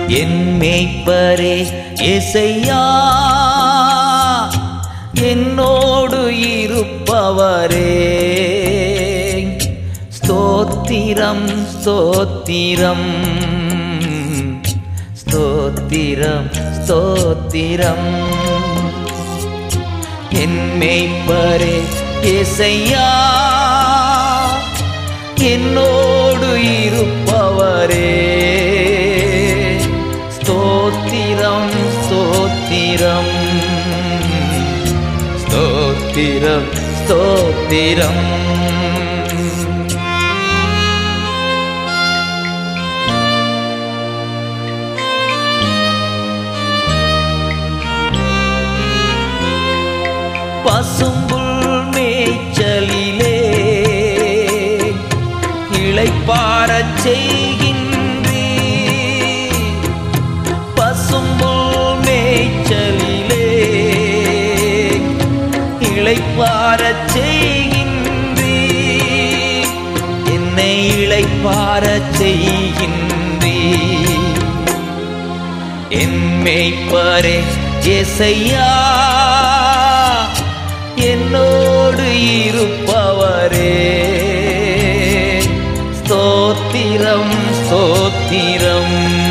என் மேய்ப்பரே இசையா என்னோடு இருப்பவரே ஸ்தோத்திரம் ஸ்தோத்திரம் ஸ்தோத்திரம் ஸ்தோத்திரம் என் மேய்ப்பரே இசையா என்னோடு இருப்பவரே ஸ்தோத்திரம் ஸ்தோத்திரம் ஸ்தோத்திரம் ஸ்தோத்திரம் பசும்புல் மேய்ச்சலிலே இளைப்பாரச் செய்கின்றீ பசும்புல் மேய்ச்சலிலே இளைப்பாரச் செய்கின்றீ என்னை இளைப்பாரச் செய்கின்றீ என் மேய்ப்பரே எசையா என்னோடு இருப்பவரே ஸ்தோத்திரம் ஸ்தோத்திரம்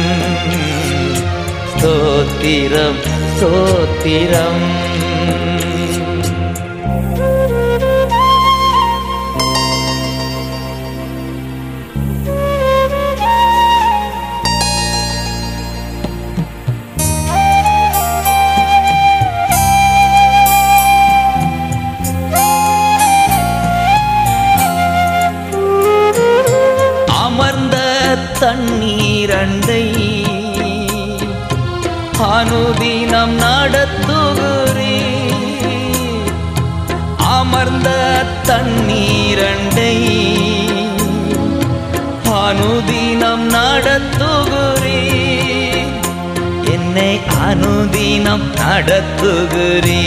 ஸ்தோத்திரம் ஸ்தோத்திரம் அமர்ந்த தண்ணீரண்டை அனுதினம் நடத்துகிறே அமர்ந்த தண்ணீரண்டை அனுதினம் நடத்துகிறே என்னை அனுதினம் நடத்துகிறே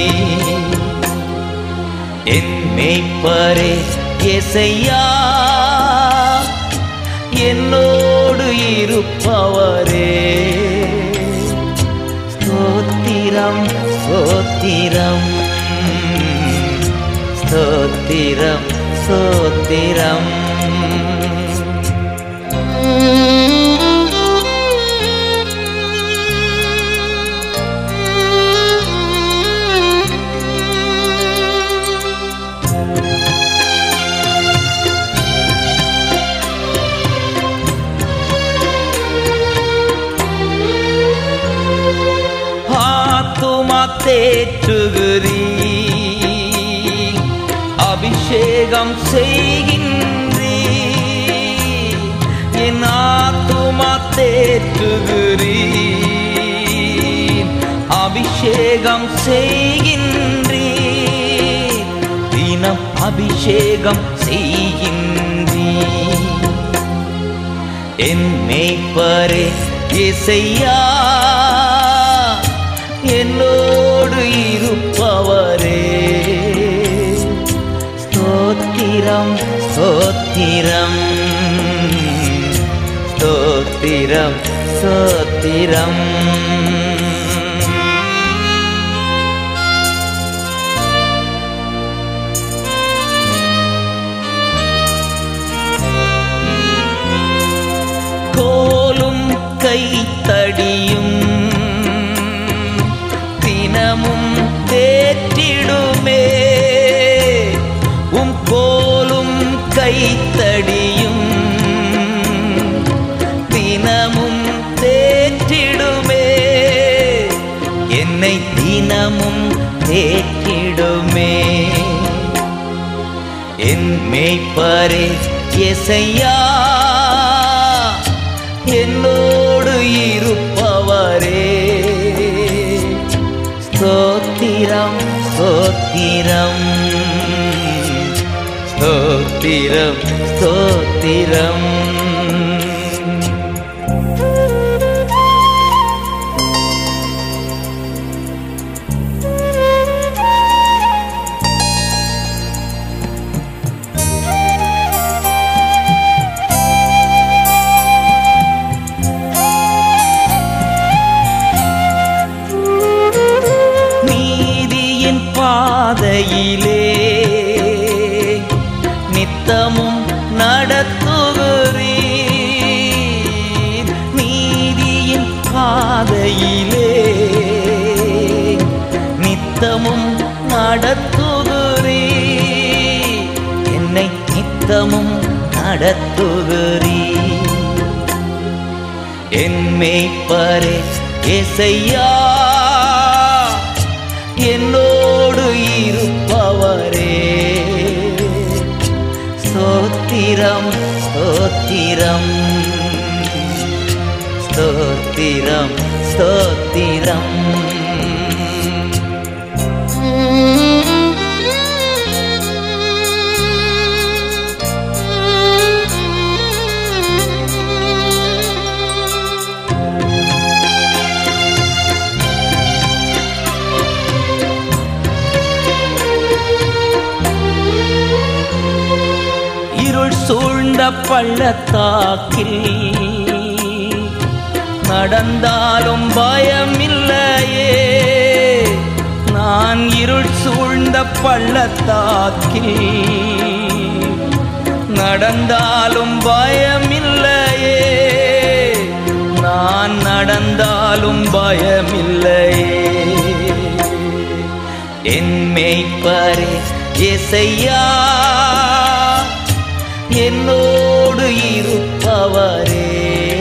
என் மேய்ப்பரே எசையா என்னோடு இருப்பவரே ஸ்தோத்திரம் ஸ்தோத்திரம் ஸ்தோத்திரம் ஸ்தோத்திரம் ஆத்துமா தேற்றுகிறீ அபிஷேகம் செய்கின்றீ என் ஆத்துமா தேற்றுகிறீ அபிஷேகம் செய்கின்றீ தினம் அபிஷேகம் செய்கின்றீ என் மேய்ப்பரே இசையா என்னோடு இருப்பவரே ஸ்தோத்திரம் ஸ்தோத்திரம் ஸ்தோத்திரம் ஸ்தோத்திரம் கோலும் கைத்தடியும் தினமும் தேற்றிடுமே உம் கோலும் கைத்தடியும் தினமும் தேற்றிடுமே என்னை தினமும் தேற்றிடுமே என் மேய்ப்பரே எசையா என்னோடு இருப்பவரே ஸ்தோத்திரம் ஸ்தோத்திரம் ஸ்தோத்திரம் ஸ்தோத்திரம் பாதையிலே நித்தமும் நடத்துகிறீர் நீதியின் பாதையிலே நித்தமும் நடத்துகிறீர் என்னை நித்தமும் நடத்துகிறீர் என் மேய்ப்பரே எசையா என்னோடு இருப்பவரே ஸ்தோத்திரம் ஸ்தோத்திரம் ஸ்தோத்திரம் ஸ்தோத்திரம் இருள் சூழ்ந்த பள்ளத்தாக்கில் நடந்தாலும் பயமில்லையே நான் இருள் சூழ்ந்த பள்ளத்தாக்கில் நடந்தாலும் பயமில்லையே நான் நடந்தாலும் பயமில்லையே என் மேய்ப்பரே எசையா என்னோடு இருப்பவரே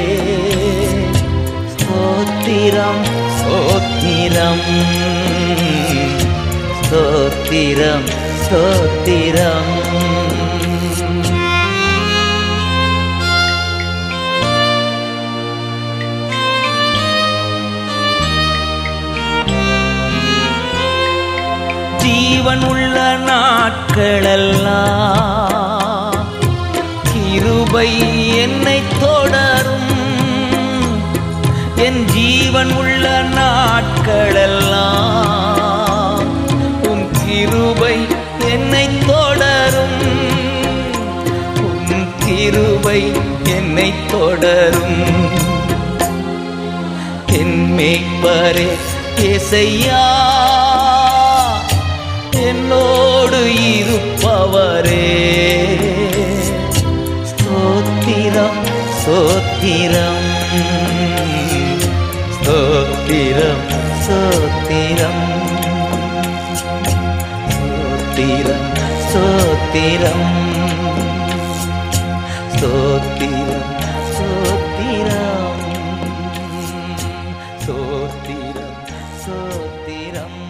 ஸ்தோத்திரம் ஸ்தோத்திரம் ஸ்தோத்திரம் ஸ்தோத்திரம் ஜீவன் உள்ள நாட்களெல்லாம் கிருபை என்னை தொடரும் என் ஜீவன் உள்ள நாட்களெல்லாம் உன் கிருபை என்னை தொடரும் உன் கிருபை என்னை தொடரும் என் மேய்ப்பரே இசையா என்னோடு இருப்பவரே ஸ்தோத்திரம் ஸ்தோத்திரம் ஸ்தோத்திரம் ஸ்தோத்திரம் ஸ்தோத்திரம் ஸ்தோத்திரம் ஸ்தோத்திரம் ஸ்தோத்திரம் ஸ்தோத்திரம் ஸ்தோத்திரம்